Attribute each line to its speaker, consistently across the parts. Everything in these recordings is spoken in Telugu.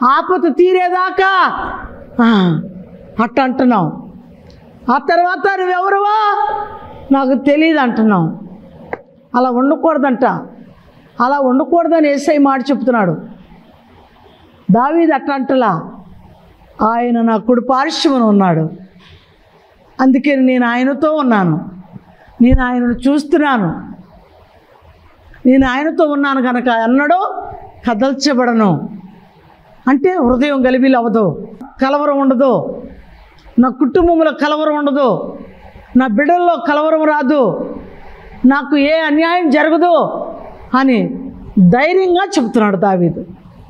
Speaker 1: ఆపత తీరేదాకా ఆ, అట్ట అంటున్నావు ఆ తర్వాత నువ్వెవరువా నాకు తెలియదు అంటున్నావు అలా ఉండకూడదంట అలా ఉండకూడదని ఏసై మాట చెప్తున్నాడు దావీది అట్ట అంటలా ఆయన నా కుడి పార్శ్వమున ఉన్నాడు అందుకే నేను ఆయనతో ఉన్నాను నేను ఆయనను చూస్తున్నాను నేను ఆయనతో ఉన్నాను కనుక ఎన్నడూ కదల్చబడను అంటే హృదయం గలిబిలి అవ్వదు కలవరం ఉండదు నా కుటుంబంలో కలవరం ఉండదు నా బిడ్డల్లో కలవరం రాదు నాకు ఏ అన్యాయం జరగదు అని ధైర్యంగా చెప్తున్నాడు దావీదు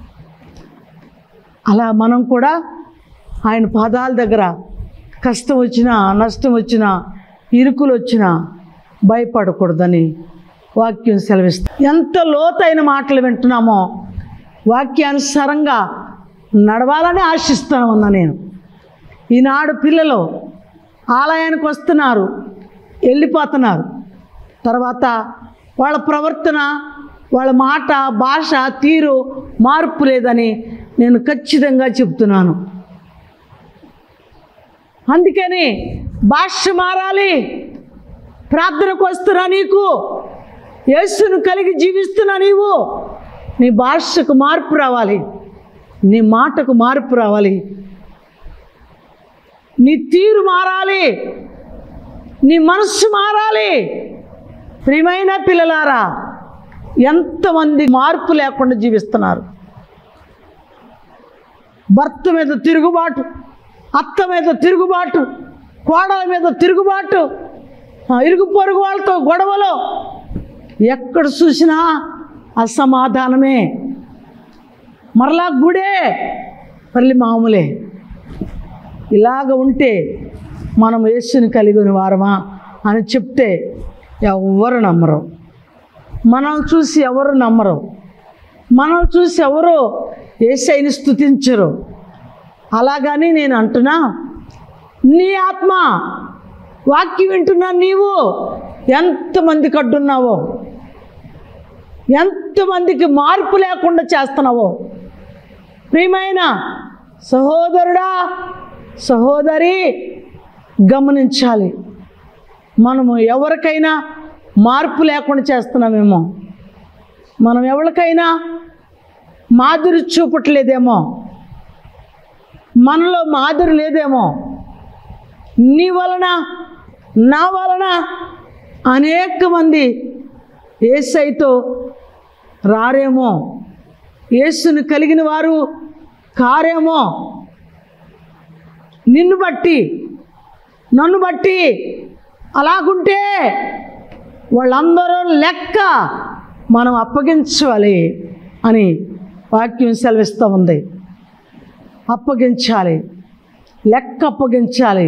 Speaker 1: అలా మనం కూడా ఆయన పాదాల దగ్గర కష్టం వచ్చినా నష్టం వచ్చినా ఇరుకులు వచ్చినా భయపడకూడదని వాక్యం సెలవిస్తుంది ఎంత లోతైన మాటలు వింటున్నామో వాక్యానుసారంగా నడవాలని ఆశిస్తాను ఉన్నా నేను ఈనాడు పిల్లలు ఆలయానికి వస్తున్నారు వెళ్ళిపోతున్నారు తర్వాత వాళ్ళ ప్రవర్తన వాళ్ళ మాట భాష తీరు మార్పు లేదని నేను ఖచ్చితంగా చెప్తున్నాను అందుకని భాష మారాలి ప్రార్థనకు వస్తున్నా నీకు యేసును కలిగి జీవిస్తున్నా నీవు నీ భాషకు మార్పు రావాలి నీ మాటకు మార్పు రావాలి నీ తీరు మారాలి నీ మనస్సు మారాలి ప్రియమైన పిల్లలారా ఎంతమంది మార్పు లేకుండా జీవిస్తున్నారు భర్త మీద తిరుగుబాటు అత్త మీద తిరుగుబాటు కోడల మీద తిరుగుబాటు ఆ, ఇరుగు పొరుగు వాళ్ళతో గొడవలు ఎక్కడ చూసినా అసమాధానమే మరలా గుడే మళ్ళీ మామూలే ఇలాగ ఉంటే మనం యేసుని కలిగిన వారమా అని చెప్తే ఎవరు నమ్మరు మనం చూసి ఎవరు నమ్మరు మనం చూసి ఎవరు ఏసైని స్థుతించరు అలాగని నేను అంటున్నా నీ ఆత్మ వాక్యం వింటున్నా నీవు ఎంతమందికి అడ్డున్నావో ఎంతమందికి మార్పు లేకుండా చేస్తున్నావో ప్రియమైన సహోదరుడా సహోదరి గమనించాలి మనము ఎవరికైనా మార్పు లేకుండా చేస్తున్నామేమో మనం ఎవరికైనా మాదిరి చూపట్లేదేమో మనలో మాదిరి లేదేమో నీ వలన నా వలన అనేక మంది ఏసైతో రారేమో యేసును కలిగిన వారు కారేమో నిన్ను బట్టి నన్ను బట్టి అలాగుంటే వాళ్ళందరూ లెక్క మనం అప్పగించాలి అని వాక్యం సెలవిస్తూ ఉంది అప్పగించాలి లెక్క అప్పగించాలి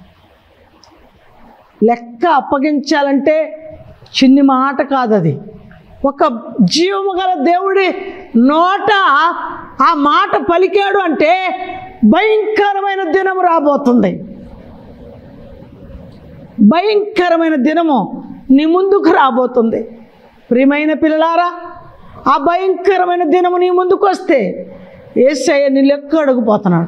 Speaker 1: లెక్క అప్పగించాలంటే చిన్ని మాట కాదు అది ఒక జీవము గల దేవుడి నోట ఆ మాట పలికాడు అంటే భయంకరమైన దినం రాబోతుంది భయంకరమైన దినము నీ ముందుకు రాబోతుంది ప్రియమైన పిల్లలారా ఆ భయంకరమైన దినము నీ ముందుకు వస్తే ఏసయ్య నీ లెక్క అడుగుపోతున్నాడు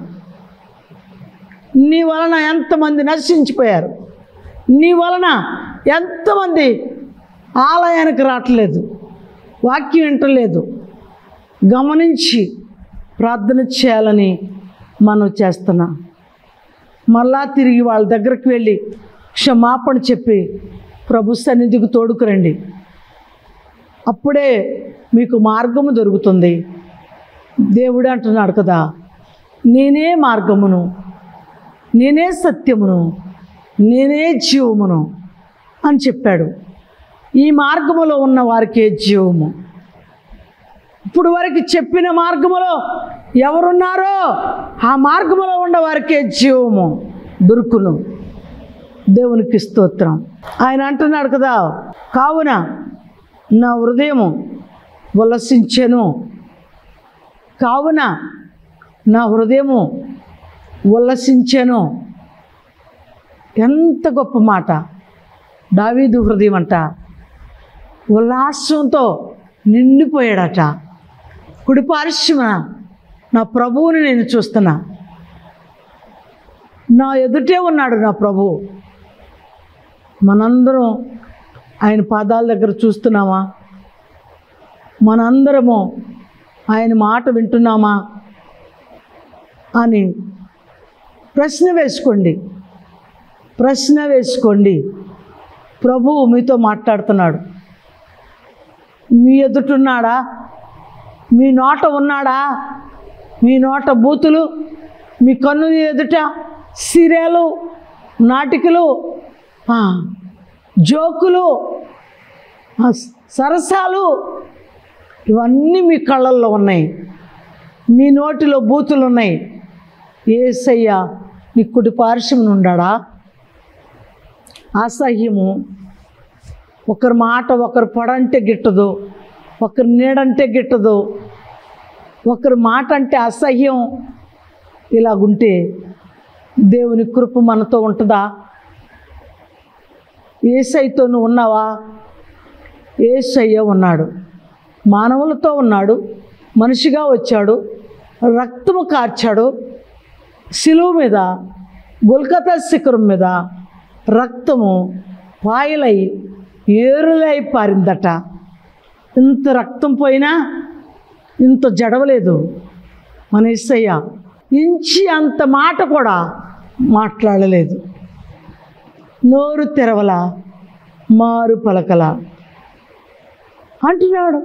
Speaker 1: నీ వలన ఎంతమంది నశించిపోయారు నీ వలన ఎంతమంది ఆలయానికి రావట్లేదు వాక్యం వింటలేదు గమనించి ప్రార్థన చేయాలని మనం చేస్తున్నాం మళ్ళా తిరిగి వాళ్ళ దగ్గరికి వెళ్ళి క్షమాపణ చెప్పి ప్రభు సన్నిధికి తోడుకురండి అప్పుడే మీకు మార్గము దొరుకుతుంది దేవుడు అంటున్నాడు కదా నేనే మార్గమును నేనే సత్యమును నేనే జీవమును అని చెప్పాడు ఈ మార్గములో ఉన్న వారికే జీవము ఇప్పుడు వరకు చెప్పిన మార్గములో ఎవరున్నారో ఆ మార్గములో ఉన్న వారికే జీవము దొరుకును దేవునికి స్తోత్రం ఆయన అంటున్నాడు కదా కావున నా హృదయము ఉల్లసించెను కావున నా హృదయము ఉల్లసించెను ఎంత గొప్ప మాట దావీదు హృదయం అంట ఉల్లాసంతో నిండిపోయాడట కుడి పార్శ్వన నా ప్రభువుని నేను చూస్తున్నా నా ఎదుటే ఉన్నాడు నా ప్రభువు మనందరం ఆయన పాదాల దగ్గర చూస్తున్నామా మనందరము ఆయన మాట వింటున్నామా అని ప్రశ్న వేసుకోండి ప్రశ్న వేసుకోండి ప్రభువు మీతో మాట్లాడుతున్నాడు మీ ఎదుటున్నాడా మీ నోట ఉన్నాడా మీ నోట బూతులు మీ కన్ను ఎదుట సిరియలు నాటికలు ఆ, జోకులు ఆ, సరసాలు ఇవన్నీ మీ కళ్ళల్లో ఉన్నాయి మీ నోటిలో బూతులు ఉన్నాయి ఏసయ్య నీ కుడి పార్శ్వమున ఉండాడా అసహ్యము ఒకరి మాట ఒకరు పొడంటే గిట్టదు ఒకరి నీడంటే గిట్టదు ఒకరి మాట అంటే అసహ్యం ఇలాగుంటే దేవుని కృప మనతో ఉంటుందా ఏసైతో నువ్వు ఉన్నావా ఏసయ్య ఉన్నాడు మానవులతో ఉన్నాడు మనిషిగా వచ్చాడు రక్తము కార్చాడు శిలువ మీద గొల్కతా శిఖరం మీద రక్తము పాయలై ఏరులై పారిందట ఇంత రక్తం పోయినా ఇంత జడవలేదు మన ఇස්සయ్య ఇంచి అంత మాట కూడా మాట్లాడలేదు నోరు తెరవల మారు పలకల అంటున్నాడు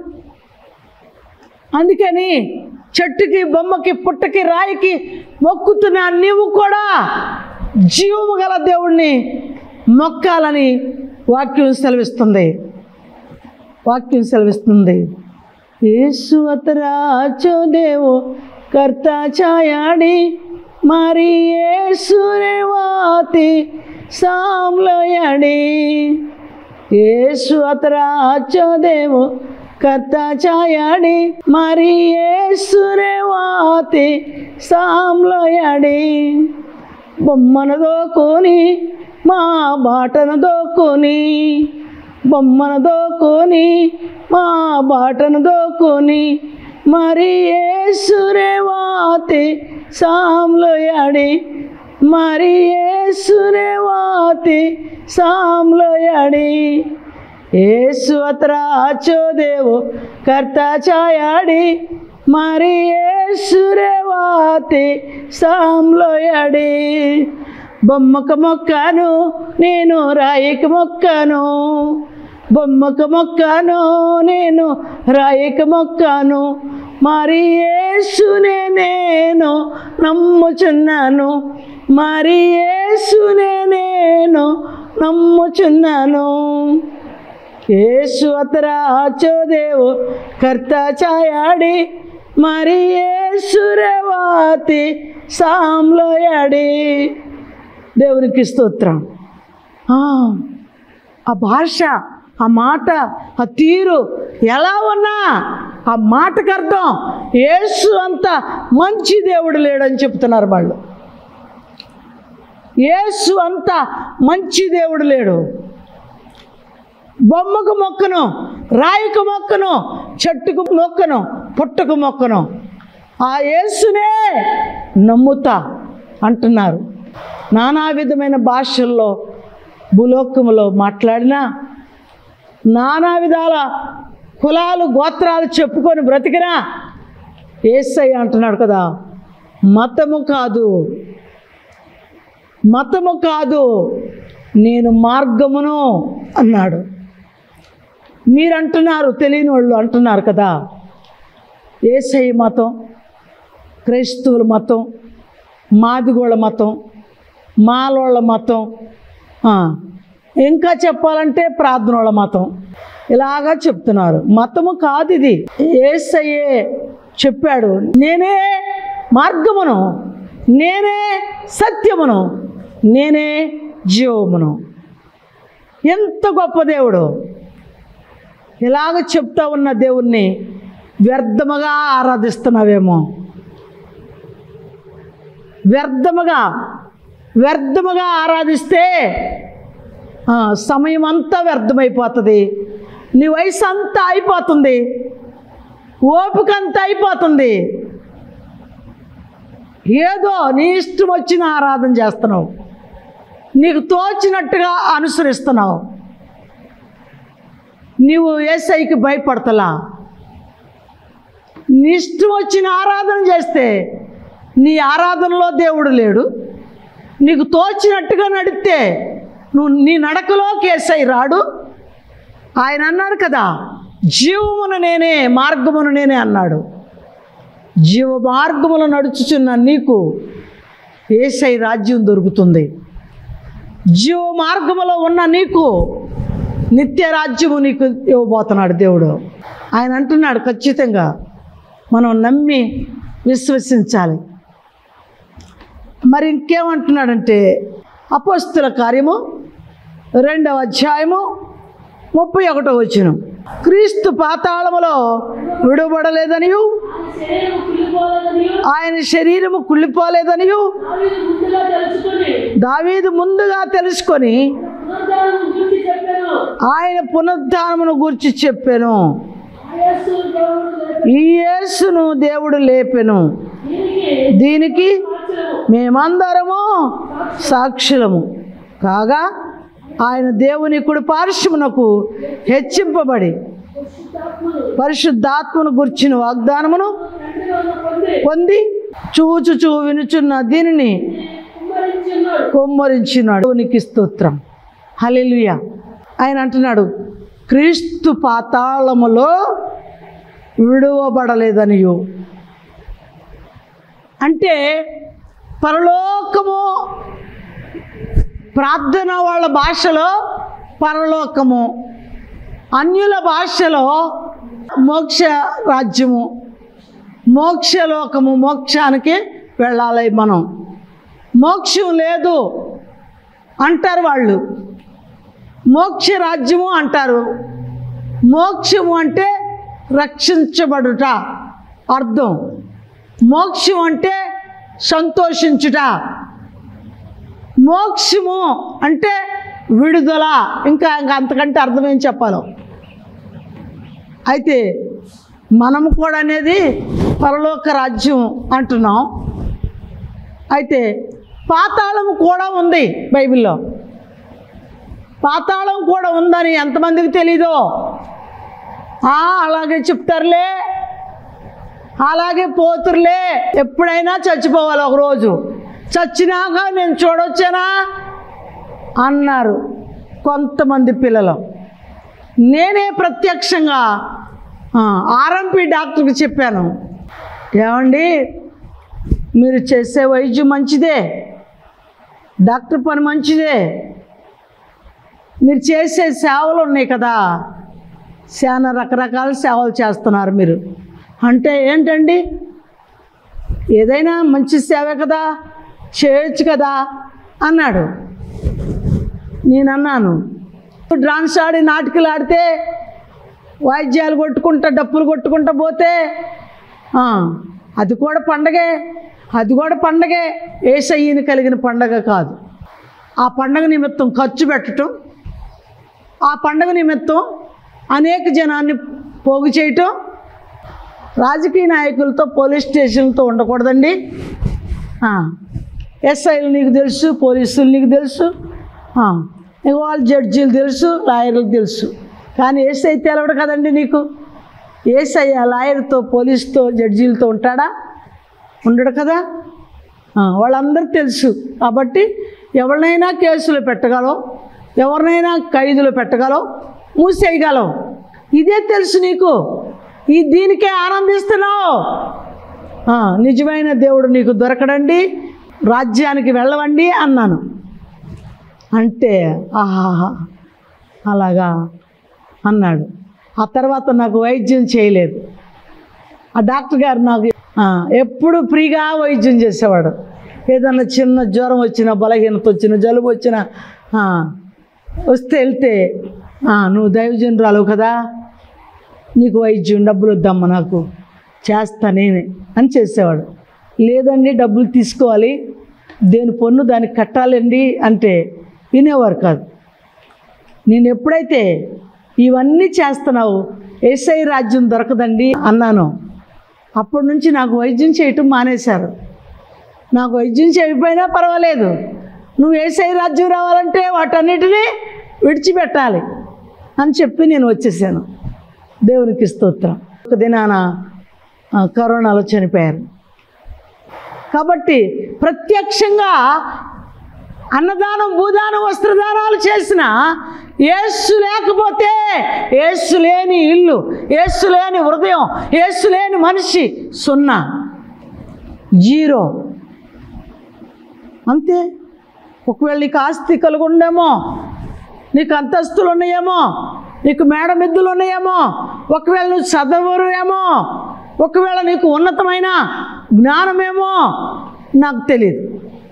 Speaker 1: అందుకని చెట్టుకి బొమ్మకి పుట్టకి రాయికి మొక్కుతున్నా నీవు కూడా జీవము గల దేవుణ్ణి మొక్కాలని వాక్యం సెలవిస్తుంది వాక్యం సెలవిస్తుంది యేసు అతరాచో దేవు కర్త ఛాయాడి మరి యేసురే వాతి సామ్లయడి యేసు అతరాచో దేవు కర్త ఛాయాడి మరి యేసురే వాతి సామ్లయడి బొమ్మను దోకొని మా బాటను దోకొని బొమ్మను దోకొని మా బాటను దోకొని మరి ఏసురే వాతి సామ్లోయాడి మరి ఏసురే వాతి సామ్లోయాడి ఏసు అత్రాచో దేవు కర్త ఛాయాడి మరి ఏసురే వాతి సామ్లోయాడి బొమ్మకు మొక్కను నేను రాయికి మొక్కను బొమ్మకు మొక్కను నేను రాయికి మొక్కను మరి యేసునే నేను నమ్ముచున్నాను మరి యేసునే నేను నమ్ముచున్నాను యేసు అతరాచో దేవు కర్త ఛాయాడి మరి యేసురేవాతి సాంలోయాడి దేవునికి స్తోత్రం ఆ, ఆ భాష ఆ మాట ఆ తీరు ఎలా ఉన్నా ఆ మాటకు అర్థం యేసు అంత మంచి దేవుడు లేడని చెప్తున్నారు వాళ్ళు యేసు అంత మంచి దేవుడు లేడు బొమ్మకు మొక్కను రాయికి మొక్కను చెట్టుకు మొక్కను పుట్టకు మొక్కను ఆ యేసునే నమ్ముతా అంటున్నారు నానా విధమైన భాషల్లో భూలోకములో మాట్లాడినా నానా విధాల కులాలు గోత్రాలు చెప్పుకొని బ్రతికినా ఏసయ్య అంటున్నాడు కదా మతము కాదు మతము కాదు నేను మార్గమును అన్నాడు మీరు అంటున్నారు తెలియని వాళ్ళు అంటున్నారు కదా ఏసై మతం క్రైస్తవుల మతం మాదిగోళ్ళ మతం మాలోళ్ళ మతం ఆ, ఇంకా చెప్పాలంటే ప్రార్థనోళ్ళ మతం ఇలాగా చెప్తున్నారు మతము కాదు ఇది ఏసయ్యే చెప్పాడు నేనే మార్గమును నేనే సత్యమును నేనే జీవమును ఎంత గొప్ప దేవుడు ఇలాగ చెప్తా ఉన్న దేవుణ్ణి వ్యర్థముగా ఆరాధిస్తున్నావేమో వ్యర్థముగా వ్యర్థముగా ఆరాధిస్తే ఆ, సమయం అంతా వ్యర్థమైపోతుంది నీ వయసు అంతా అయిపోతుంది ఓపిక అంతా అయిపోతుంది ఏదో నీ ఇష్టం వచ్చిన ఆరాధన చేస్తున్నావు నీకు తోచినట్టుగా అనుసరిస్తున్నావు నీవు ఏసైకి భయపడతలా నీ ఇష్టం వచ్చిన ఆరాధన చేస్తే నీ ఆరాధనలో దేవుడు లేడు నీకు తోచినట్టుగా నడిస్తే నువ్వు నీ నడకలోకి ఏసై రాడు ఆయన అన్నాడు కదా జీవమును నేనే మార్గమును నేనే అన్నాడు జీవ మార్గములు నడుచుచున్న నీకు ఏసై రాజ్యం దొరుకుతుంది జీవ మార్గములో ఉన్న నీకు నిత్య రాజ్యము నీకు ఇవ్వబోతున్నాడు దేవుడు ఆయన అంటున్నాడు ఖచ్చితంగా మనం నమ్మి విశ్వసించాలి మరి ఇంకేమంటున్నాడంటే అపోస్తుల కార్యము రెండవ అధ్యాయము ముప్పై ఒకటో వచ్చిన క్రీస్తు పాతాళములో విడుబడలేదనియు
Speaker 2: శరీరం కుళ్ళిపోలేదని
Speaker 1: ఆయన శరీరము కుళ్ళిపోలేదనియు
Speaker 2: దావీదు ముందుగా తెలుసుకొని
Speaker 1: దావీదు ముందుగా తెలుసుకొని
Speaker 2: పునరుద్ధానం గురించి చెప్పాను
Speaker 1: ఆయన పునరుద్ధానమును గూర్చి చెప్పాను
Speaker 2: యేసు దేవుడు లేపి
Speaker 1: ఈ యేసును దేవుడు లేపెను
Speaker 2: దీనికి
Speaker 1: దీనికి
Speaker 2: సాక్ష్యము
Speaker 1: మేమందరము సాక్షులము కాగా ఆయన దేవుని కుడి పార్శ్వమునకు హెచ్చింపబడి
Speaker 2: పరిశుద్ధాత్మను
Speaker 1: పరిశుద్ధాత్మను గుర్చిన వాగ్దానమును
Speaker 2: తండ్రిగా ఉన్న పొంది
Speaker 1: పొంది చూచుచూ వినుచున్న దీనిని
Speaker 2: కుమ్మరించున్నాడు
Speaker 1: కొమ్మరించినాడు దేవునికి స్తోత్రం హల్లెలూయా ఆయన అంటున్నాడు క్రీస్తు పాతాళములో విడువబడలేదనియు అంటే పరలోకము ప్రార్థన వాళ్ళ భాషలో పరలోకము అన్యుల భాషలో మోక్ష రాజ్యము మోక్షలోకము మోక్షానికి వెళ్ళాలి మనం మోక్షం లేదు అంటారు వాళ్ళు మోక్ష రాజ్యము అంటారు మోక్షము అంటే రక్షించబడుట అర్థం మోక్షం అంటే సంతోషించుట మోక్షము అంటే విడుదల ఇంకా ఇంకా అంతకంటే అర్థం ఏం చెప్పాలో అయితే మనము కూడా అనేది పరలోక రాజ్యం అంటున్నాం అయితే పాతాళము కూడా ఉంది బైబిల్లో పాతాళం కూడా ఉందని ఎంతమందికి తెలీదో ఆ, అలాగే చెప్తారులే అలాగే పోతురులే ఎప్పుడైనా చచ్చిపోవాలి ఒకరోజు చచ్చినాక నేను చూడొచ్చానా అన్నారు కొంతమంది పిల్లలు నేనే ప్రత్యక్షంగా ఆర్ఎంపీ డాక్టర్కి చెప్పాను ఏమండి మీరు చేసే వైద్యం మంచిదే డాక్టర్ పని మంచిదే మీరు చేసే సేవలు ఉన్నాయి కదా చాలా రకరకాల సేవలు చేస్తున్నారు మీరు అంటే ఏంటండి ఏదైనా మంచి సేవే కదా చేయొచ్చు కదా అన్నాడు నేను అన్నాను డాన్స్ ఆడి నాటకాలు ఆడితే వాయిద్యాలు కొట్టుకుంటా డప్పులు కొట్టుకుంటా పోతే ఆ, అది కూడా పండగే అది కూడా పండగే ఏసయ్యని కలిగిన పండగ కాదు ఆ పండగ నిమిత్తం ఖర్చు పెట్టడం ఆ పండగ నిమిత్తం అనేక జనాన్ని పోగు చేయటం రాజకీయ నాయకులతో పోలీస్ స్టేషన్లతో ఉండకూడదండి ఆ, ఎస్ఐలు నీకు తెలుసు పోలీసులు నీకు తెలుసు ఆ, ఇక వాళ్ళు జడ్జీలు తెలుసు లాయర్లకు తెలుసు కానీ ఏసై తెలవడు కదండి నీకు ఏసై ఆ లాయర్తో పోలీసుతో జడ్జీలతో ఉంటాడా ఉండడు కదా ఆ, వాళ్ళందరూ తెలుసు కాబట్టి ఎవరినైనా కేసులు పెట్టగలం ఎవరినైనా ఖైదులు పెట్టగలం మూసేయగలం ఇదే తెలుసు నీకు ఈ దీనికే ఆనందిస్తున్నావు ఆ, నిజమైన దేవుడు నీకు దొరకడండి రాజ్యానికి వెళ్ళవండి అన్నాను అంటే ఆహాహా అలాగా అన్నాడు ఆ తర్వాత నాకు వైద్యం చేయలేదు ఆ డాక్టర్ గారు నాకు ఆ, ఎప్పుడు ఫ్రీగా వైద్యం చేసేవాడు ఏదన్నా చిన్న జ్వరం వచ్చినా బలహీనత వచ్చినా జలుబు వచ్చినా ఆ, వస్తే వెళ్తే "ఆ, నువ్వు దైవజనురాలు కదా నీకు వైద్యం డబ్బులు వద్దమ్మా నాకు చేస్తా నేనే అని చేసేవాడు లేదండి డబ్బులు తీసుకోవాలి దేని పన్ను దానికి కట్టాలండి అంటే వినేవారు కాదు నేను ఎప్పుడైతే ఇవన్నీ చేస్తున్నావు ఏసఐ రాజ్యం దొరకదండి అన్నాను అప్పటి నుంచి నాకు వైద్యం చేయటం మానేశారు నాకు వైద్యం చేయకపోయినా పర్వాలేదు నువ్వు ఏసై రాజ్యం రావాలంటే వాటన్నిటినీ విడిచిపెట్టాలి అని చెప్పి నేను వచ్చేసాను దేవునికి స్తోత్రం ఒక దినాన ఆ, కరోనాలో చనిపోయారు కాబట్టి ప్రత్యక్షంగా అన్నదానం భూదానం వస్త్రదానాలు చేసిన ఏసు లేకపోతే ఏసు లేని ఇల్లు ఏసు లేని హృదయం ఏసు లేని మనిషి సున్నా జీరో అంతే ఒకవేళ నీకు ఆస్తి కలిగి ఉండేమో నీకు అంతస్తులు ఉన్నాయేమో నీకు మేడమిద్దులు ఉన్నాయేమో ఒకవేళ నువ్వు చదవరేమో ఒకవేళ నీకు ఉన్నతమైన జ్ఞానమేమో నాకు తెలియదు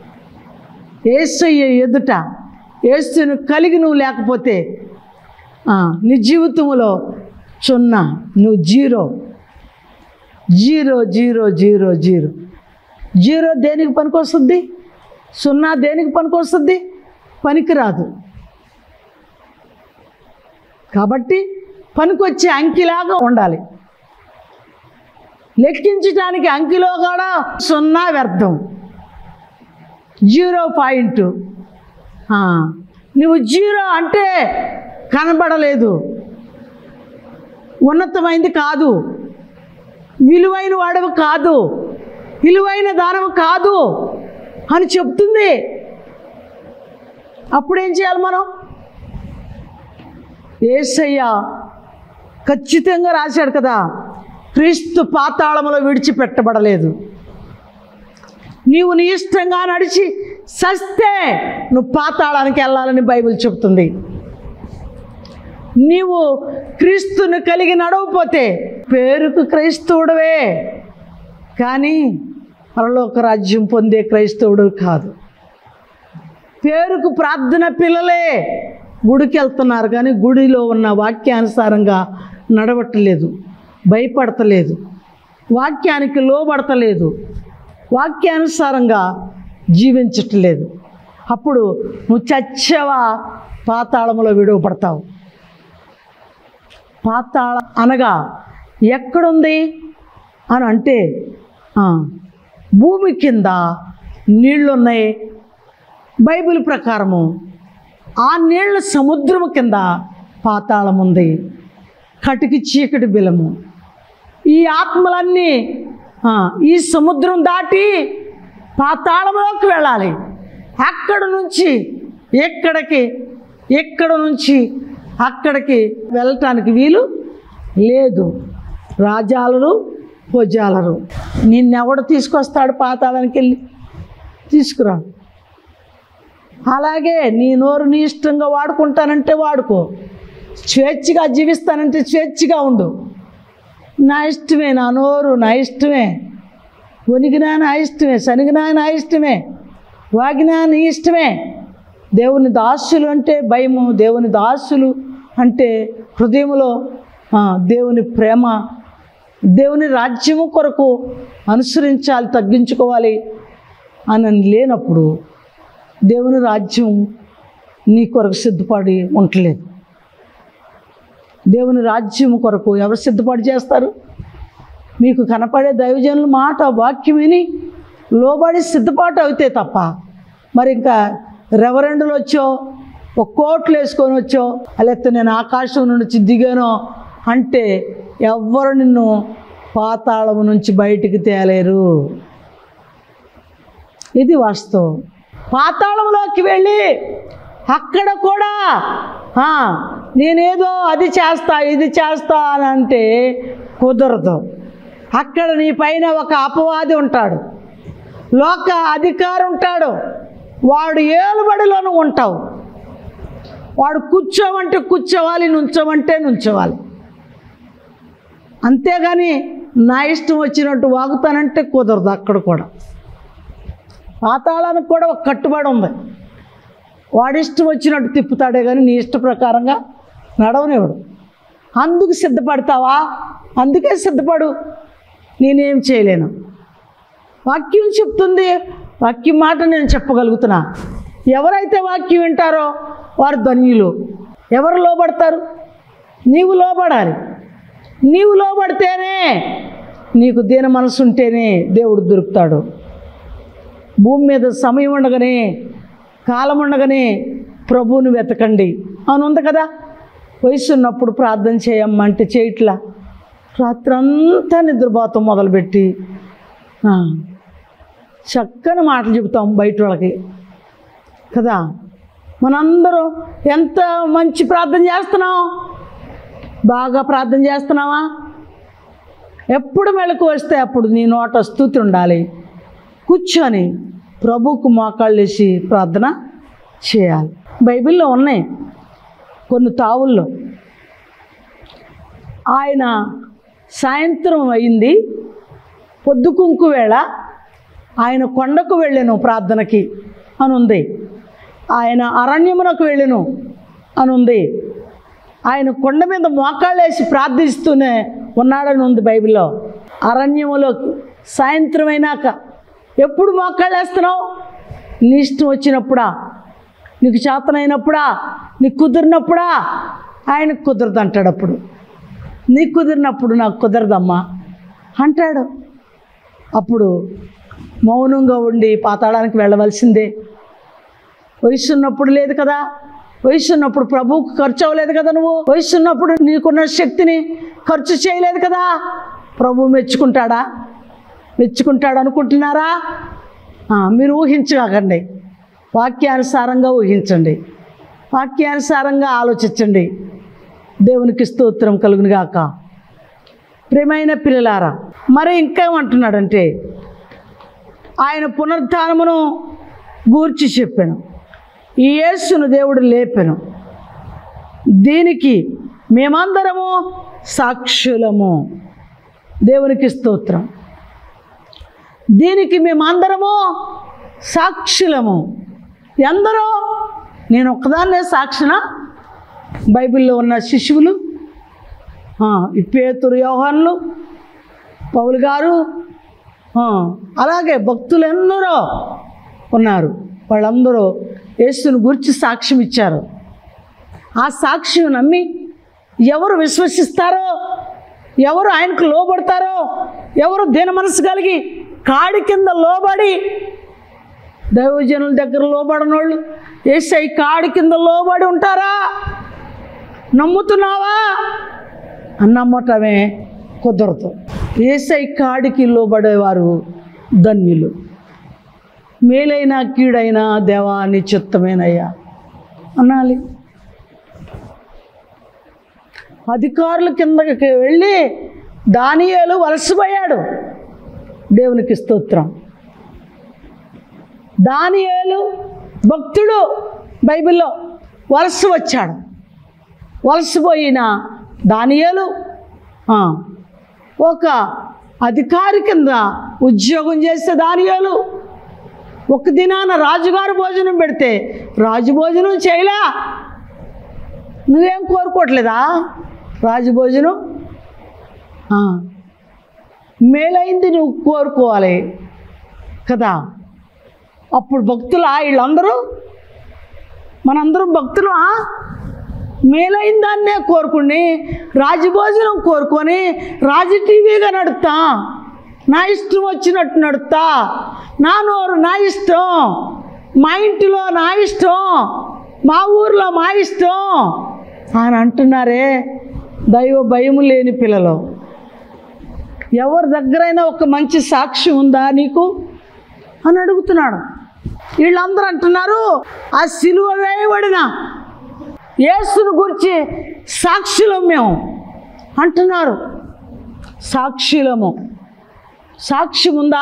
Speaker 1: ఏసయ్య ఎదుట ఏసును కలిగి నువ్వు లేకపోతే ఆ, నీ జీవితంలో సున్నా నువ్వు zero zero zero zero zero zero దేనికి పనికొస్తుంది సున్నా దేనికి పనికొస్తుంది పనికిరాదు కాబట్టి పనికొచ్చే అంకిలాగా ఉండాలి లెక్కించడానికి అంకిలో కూడా సున్నా వ్యర్థం జీరో పాయింట్ ఆ, నువ్వు జీరో అంటే కనబడలేదు ఉన్నతమైంది కాదు విలువైన వాడవు కాదు విలువైన దానము కాదు అని చెప్తుంది అప్పుడేం చేయాలి మనం ఏసయ్య ఖచ్చితంగా రాశాడు కదా క్రీస్తు పాతాళములో విడిచిపెట్టబడలేదు నీవు నీ ఇష్టంగా నడిచి సస్తే నువ్వు పాతాళానికి వెళ్ళాలని బైబిల్ చెప్తుంది నీవు క్రీస్తుని కలిగి నడవపోతే పేరుకు క్రైస్తవుడవే కానీ పరలోక రాజ్యం పొందే క్రైస్తవుడు కాదు పేరుకు ప్రార్థన పిల్లలే గుడికి వెళ్తున్నారు కానీ గుడిలో ఉన్న వాక్యానుసారంగా నడవట్లేదు భయపడతలేదు వాక్యానికి లోబడతలేదు వాక్యానుసారంగా జీవించట్లేదు అప్పుడు నువ్వు చచ్చవా పాతాళములో విడువపడతావు పాతాళ అనగా ఎక్కడుంది అని అంటే ఆ, భూమి కింద నీళ్లున్నాయి బైబిల్ ప్రకారము ఆ నీళ్ళ సముద్రము కింద పాతాళం ఉంది కటికి చీకటి బిలము ఈ ఆత్మలన్నీ ఆ, ఈ సముద్రం దాటి పాతాళంలోకి వెళ్ళాలి అక్కడ నుంచి ఎక్కడికి ఎక్కడ నుంచి అక్కడికి వెళ్ళటానికి వీలు లేదు రాజాలరు భుజాలరు నిన్నెవడు తీసుకొస్తాడు పాతాళానికి వెళ్ళి తీసుకురా అలాగే నీ నోరు నీ ఇష్టంగా వాడుకుంటానంటే వాడుకో స్వేచ్ఛగా జీవిస్తానంటే స్వేచ్ఛగా ఉండు నా ఇష్టమే నా నోరు నా ఇష్టమే వణిగినా నా ఇష్టమే శనిగినా నా ఇష్టమే వాగినా నీ ఇష్టమే దేవుని దాసులు అంటే భయము దేవుని దాసులు అంటే హృదయంలో ఆ, దేవుని ప్రేమ దేవుని రాజ్యము కొరకు అనుసరించాలి తగ్గించుకోవాలి అని లేనప్పుడు దేవుని రాజ్యం నీ కొరకు సిద్ధపడి ఉండలేదు దేవుని రాజ్యం కొరకు ఎవరు సిద్ధపడి చేస్తారు మీకు కనపడే దైవజనుల మాట వాక్యం విని లోబడి సిద్ధపాటు అవుతే తప్ప మరి ఇంకా రెవరెండులు వచ్చో ఒక కోట్లు వేసుకొని వచ్చో లేకపోతే నేను ఆకాశం నుంచి దిగానో అంటే ఎవ్వరు నిన్ను పాతాళం నుంచి బయటికి తేలేరు ఇది వాస్తవం పాతాళంలోకి వెళ్ళి అక్కడ కూడా ఆ, నేనేదో అది చేస్తా ఇది చేస్తా అని అంటే కుదరదు అక్కడ నీ పైన ఒక అపవాది ఉంటాడు లోక అధికారి ఉంటాడు వాడు ఏలుబడిలోనూ ఉంటావు వాడు కూర్చోమంటే కూర్చోవాలి నుంచోమంటే నుంచోవాలి అంతేగాని నా ఇష్టం వచ్చినట్టు వాగుతానంటే కుదరదు అక్కడ కూడా పాతాళానికి కూడా ఒక కట్టుబడి ఉంది వాడి ఇష్టం వచ్చినట్టు తిప్పుతాడే కానీ నీ ఇష్ట ప్రకారంగా నడవనివ్వడు అందుకు సిద్ధపడతావా అందుకే సిద్ధపడు నేనేం చేయలేను వాక్యం చెప్తుంది వాక్యం మాట నేను చెప్పగలుగుతున్నా ఎవరైతే వాక్యం వింటారో వారు ధన్యులు ఎవరు లోబడతారు నీవు లోబడాలి నీవు లోబడితేనే నీకు దీన మనసు ఉంటేనే దేవుడు దొరుకుతాడు భూమి మీద సమయం ఉండగానే కాలం ఉండగానే ప్రభువుని వెతకండి అని ఉంది కదా వయసు ఉన్నప్పుడు ప్రార్థన చేయమ్మా అంటే చేయట్లా రాత్రంతా నిద్రపోతాం మొదలుపెట్టి ఆ, చక్కని మాటలు చెబుతాం బయట వాళ్ళకి కదా మనందరం ఎంత మంచి ప్రార్థన చేస్తున్నాం బాగా ప్రార్థన చేస్తున్నావా ఎప్పుడు మెలకు వస్తే అప్పుడు నీ నోట స్థుతి ఉండాలి కూర్చొని ప్రభువుకు మోకాళ్ళు వేసి ప్రార్థన చేయాలి బైబిల్లో ఉన్నాయి కొన్ని తావుల్లో ఆయన సాయంత్రం అయింది పొద్దుకుంకు వేళ ఆయన కొండకు వెళ్ళాను ప్రార్థనకి అని ఉంది ఆయన అరణ్యమునకు వెళ్ళాను అని ఉంది ఆయన కొండ మీద మోకాళ్ళేసి ప్రార్థిస్తూనే ఉన్నాడని ఉంది బైబిల్లో అరణ్యములో సాయంత్రం అయినాక ఎప్పుడు మోకాళ్ళేస్తున్నావు నీ ఇష్టం వచ్చినప్పుడా నీకు చేతనైనప్పుడా నీకు కుదిరినప్పుడా ఆయనకు కుదరదు అంటాడు అప్పుడు నీకు కుదిరినప్పుడు నాకు కుదరదమ్మా అంటాడు అప్పుడు మౌనంగా ఉండి పాతాళానికి వెళ్ళవలసిందే వయసు ఉన్నప్పుడు లేదు కదా వయసు ఉన్నప్పుడు ప్రభువుకు ఖర్చు అవ్వలేదు కదా నువ్వు వయసు ఉన్నప్పుడు నీకున్న శక్తిని ఖర్చు చేయలేదు కదా ప్రభు మెచ్చుకుంటాడా మెచ్చుకుంటాడు అనుకుంటున్నారా ఆ, మీరు ఊహించకండి వాక్యానుసారంగా ఊహించండి వాక్యానుసారంగా ఆలోచించండి దేవునికి స్తోత్రం కలుగును గాక ప్రేమైన పిల్లలారా మరి ఇంకేమంటున్నాడంటే ఆయన పునరుత్థానమును గూర్చి చెప్పాను ఈ యేసును దేవుడు లేపెను దీనికి మేమందరము సాక్షులము దేవునికి స్తోత్రం దీనికి మేమందరము సాక్షులము ఎందరో నేను ఒక్కదాన్నే సాక్షిన బైబిల్లో ఉన్న శిశువులు ఆ, ఈ పేతురు యోహాన్లు పౌలు గారు ఆ, అలాగే భక్తులు ఎందరో ఉన్నారు వాళ్ళందరూ యేసుని గురించి సాక్ష్యం ఇచ్చారు ఆ సాక్ష్యం నమ్మి ఎవరు విశ్వసిస్తారో ఎవరు ఆయనకు లోబడతారో ఎవరు దీన మనసు కలిగి కాడి కింద లోబడి దైవజనుల దగ్గర లోబడిన వాళ్ళు ఏసై కాడి కింద లోబడి ఉంటారా నమ్ముతున్నావా అని నమ్మటమే కుదరదు ఏసై కాడికి లోబడేవారు ధన్యులు మేలైన కీడైనా దేవా నీ చిత్తమేనయ్యా అనాలి అధికారుల కిందకి వెళ్ళి దానియేలు వలసపోయాడు దేవునికి స్తోత్రం దానియేలు భక్తుడు బైబిల్లో వలస వచ్చాడు వలసపోయిన దానియేలు ఆ, ఒక అధికారి కింద ఉద్యోగం చేసే దానియేలు ఒక దినాన రాజుగారు భోజనం పెడితే రాజు భోజనం చేయలే నువ్వేం కోరుకోవట్లేదా రాజు భోజనం ఆ, మేలైంది నువ్వు కోరుకోవాలి కదా అప్పుడు భక్తులు వీళ్ళందరూ మనందరం భక్తులు ఆ? మేలైన దాన్నే కోరుకుని రాజభోజనం కోరుకొని రాజు టీవీగా నడుపుతా నా ఇష్టం వచ్చినట్టు నడుపుతా నా నోరు నా ఇష్టం మా ఇంటిలో నా ఇష్టం మా ఊర్లో మా ఇష్టం అని అంటున్నారే దైవ భయం లేని పిల్లలు ఎవరి దగ్గరైనా ఒక మంచి సాక్షి ఉందా నీకు అని అడుగుతున్నాడు వీళ్ళందరూ అంటున్నారు ఆ సిలువ వేయబడిన యేసును గురించి సాక్షులం మేము అంటున్నారు సాక్షులము సాక్ష్యం ఉందా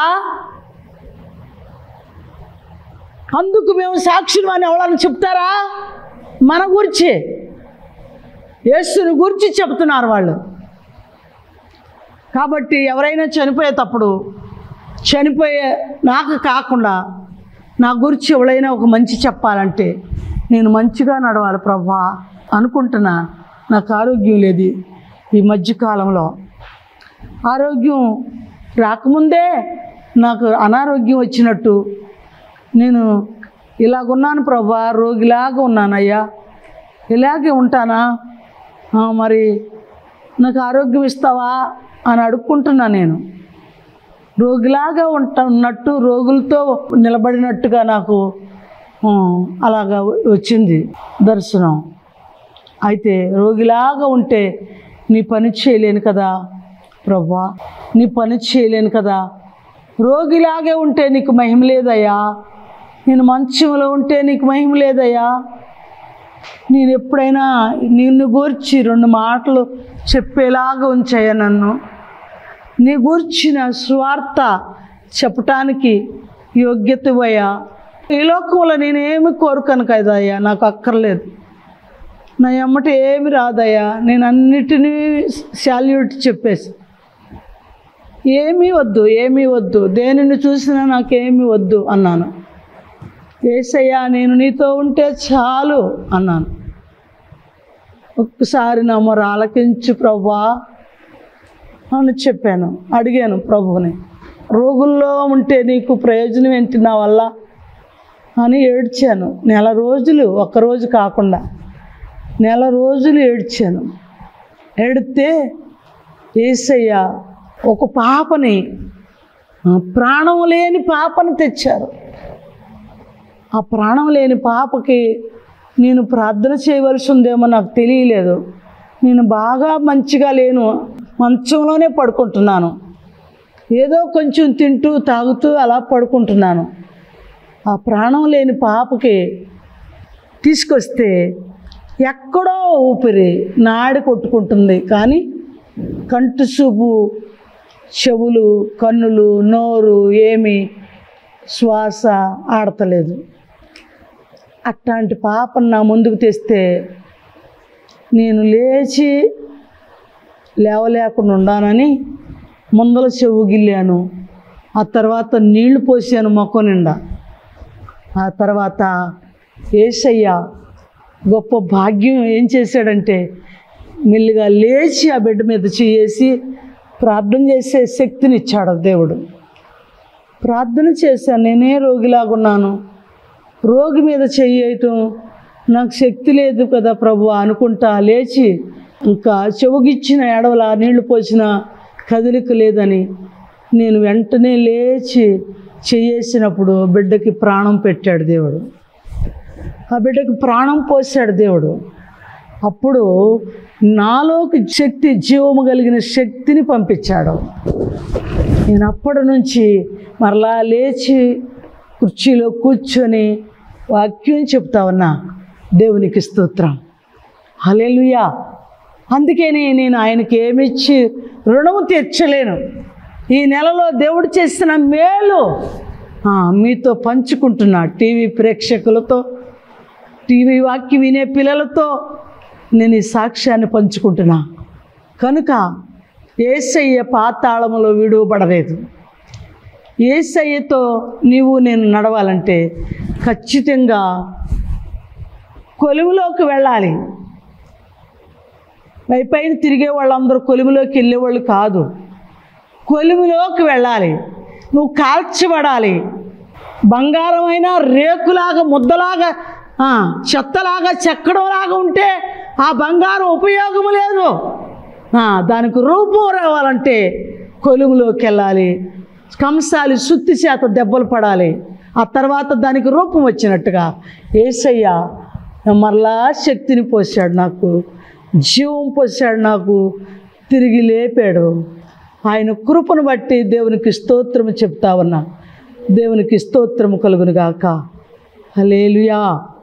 Speaker 1: అందుకు మేము సాక్షులు అని ఎవరన్నా చెప్తారా మన గురించి యేసుని గురించి చెప్తున్నారు వాళ్ళు కాబట్టి ఎవరైనా చనిపోయేటప్పుడు చనిపోయే నాకు కాకుండా నా గురించి ఎవరైనా ఒక మంచి చెప్పాలంటే నేను మంచిగా నడవాలి ప్రభా అనుకుంటున్నా నాకు ఆరోగ్యం లేదు ఈ మధ్యకాలంలో ఆరోగ్యం రాకముందే నాకు అనారోగ్యం వచ్చినట్టు నేను ఇలాగున్నాను ప్రభా రోగిలాగా ఉన్నానయ్యా ఇలాగే ఉంటానా ఆ, మరి నాకు ఆరోగ్యం ఇస్తావా అని అడుక్కుంటున్నా నేను రోగిలాగా ఉంట ఉన్నట్టు రోగులతో నిలబడినట్టుగా నాకు ఆ, అలాగా వచ్చింది దర్శనం అయితే రోగిలాగా ఉంటే నీ పని చేయలేను కదా ప్రభా నీ పని చేయలేను కదా రోగిలాగే ఉంటే నీకు మహిమ లేదయ్యా నేను మంచంలో ఉంటే నీకు మహిమ లేదయ్యా నేను ఎప్పుడైనా నిన్ను గూర్చి రెండు మాటలు చెప్పేలాగా ఉంచాయా నన్ను నీ గూర్చిన స్వార్థ చెప్పటానికి యోగ్యతవయ్యా ఈ లోకంలో నేనేమి కోరుకను కదయ్యా నాకు అక్కర్లేదు నా ఎమ్మట ఏమి రాదయ్యా నేను అన్నిటినీ శాల్యూట్ చెప్పేసి ఏమీ వద్దు ఏమీ వద్దు దేనిని చూసినా నాకేమీ వద్దు అన్నాను ఏసయ్యా నేను నీతో ఉంటే చాలు అన్నాను ఒక్కసారి నా మొర ఆలకించు ప్రభా అని చెప్పాను అడిగాను ప్రభువుని రోగుల్లో ఉంటే నీకు ప్రయోజనం ఏంటి నా వల్ల అని ఏడ్చాను నెల రోజులు ఒక్కరోజు కాకుండా నెల రోజులు ఏడ్చాను ఏడితే ఏసయ్య ఒక పాపని ఆ, ప్రాణం లేని పాపను తెచ్చారు ఆ ప్రాణం లేని పాపకి నేను ప్రార్థన చేయవలసి ఉందేమో నాకు తెలియలేదు నేను బాగా మంచిగా లేను మంచంలోనే పడుకుంటున్నాను ఏదో కొంచెం తింటూ తాగుతూ అలా పడుకుంటున్నాను ఆ ప్రాణం లేని పాపకి తీసుకొస్తే ఎక్కడో ఊపిరి నాడి కొట్టుకుంటుంది కానీ కంటి చూపు చెవులు కన్నులు నోరు ఏమి శ్వాస ఆడతలేదు అట్లాంటి పాపను నా ముందుకు తెస్తే నేను లేచి లేవలేకుండా ఉండానని ముందల చెవు గిల్లాను ఆ తర్వాత నీళ్లు పోసాను మొక్క నిండా ఆ తర్వాత ఏసయ్య గొప్ప భాగ్యం ఏం చేశాడంటే మెల్లిగా లేచి ఆ బిడ్డ మీద చేసి ప్రార్థన చేసే శక్తిని ఇచ్చాడు దేవుడు ప్రార్థన చేశాను నేనే రోగిలాగున్నాను రోగి మీద చెయ్యటం నాకు శక్తి లేదు కదా ప్రభు అనుకుంటా లేచి ఇంకా చెవుగిచ్చిన ఎడవల నీళ్లు పోసిన కదలిక లేదని నేను వెంటనే లేచి చెయ్యేసినప్పుడు బిడ్డకి ప్రాణం పెట్టాడు దేవుడు ఆ బిడ్డకి ప్రాణం పోసాడు దేవుడు అప్పుడు నాలోకి శక్తి జీవము కలిగిన శక్తిని పంపించాడు నేను అప్పటి నుంచి మరలా లేచి కుర్చీలో కూర్చొని వాక్యం చెప్తా ఉన్నా దేవునికి స్తోత్రం హల్లెలూయా అందుకని నేను ఆయనకి ఏమిచ్చి రుణము తీర్చలేను ఈ నెలలో దేవుడు చేసిన మేలు ఆ, మీతో పంచుకుంటున్నా టీవీ ప్రేక్షకులతో టీవీ వాక్యం వినే పిల్లలతో నేను ఈ సాక్ష్యాన్ని పంచుకుంటున్నా కనుక ఏసయ్య పాతాళములో విడువబడలేదు ఏసయ్యతో నీవు నేను నడవాలంటే ఖచ్చితంగా కొలువులోకి వెళ్ళాలి పైపైన తిరిగే వాళ్ళందరూ కొలువులోకి వెళ్ళేవాళ్ళు కాదు కొలువులోకి వెళ్ళాలి నువ్వు కాల్చబడాలి బంగారమైన రేకులాగా ముద్దలాగా ఆ, చెత్తలాగా చెక్కడంలాగా ఉంటే ఆ బంగారం ఉపయోగం లేదు ఆ, దానికి రూపం రావాలంటే కొలువులోకి వెళ్ళాలి కంసాలి సుత్తి చేత దెబ్బలు పడాలి ఆ తర్వాత దానికి రూపం వచ్చినట్టుగా ఏసయ్య మరలా శక్తిని పోసాడు నాకు జీవం పోసాడు నాకు తిరిగి లేపాడు ఆయన కృపను బట్టి దేవునికి స్తోత్రము చెప్తా ఉన్నా దేవునికి స్తోత్రము కలుగును గాక హలేలుయా